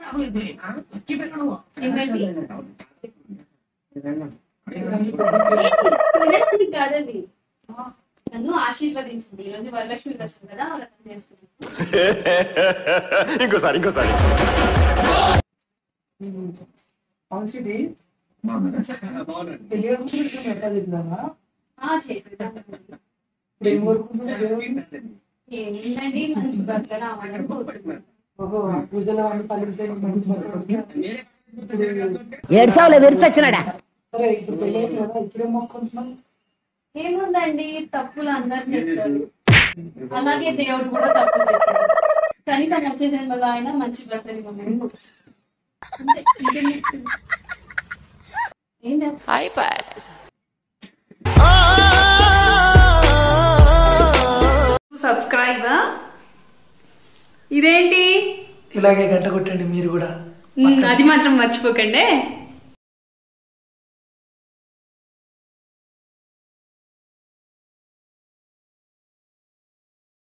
ఏమండి? వినడానికి కాదండి నన్ను ఆశీర్వదించండి ఈ రోజు వరలక్ష్మి వ్రతం కదా వ్రతం చేస్తున్నాను ఇంకోసారి ఇంకోసారి ఫంక్షన్ పెళ్లి గురించి ఎట్లా చేసినావా ఆ, చేసేద్దాం. ఇప్పుడు ఏం కోరుకుంటున్నావు దేవుడు? ఏముందండి మంచి భర్త రావాలని కోరుకుంటున్నాను ఓహో పూజలో అన్ని ఫలించండి మంచి భర్త. ఏడ్చావులే విరిచొచ్చినాడా సరే ఇప్పుడు పెళ్లి అయింది కదా ఇప్పుడేం మొక్కుంటున్నాం ఏముందండి తప్పులు అందరు చేస్తారు అలాగే దేవుడు కూడా తప్పులు చేస్తారు కనీసం వచ్చే జన్మలో ఆయన మంచి భర్తని మమ్మల్ని అంతే, ఇంకేం చెప్తుంది? ఏం చేస్తా? సబ్స్క్రైబ్ ఇదేంటి ఇలాగే గంట కొట్టండి మీరు కూడా అది మాత్రం మర్చిపోకండి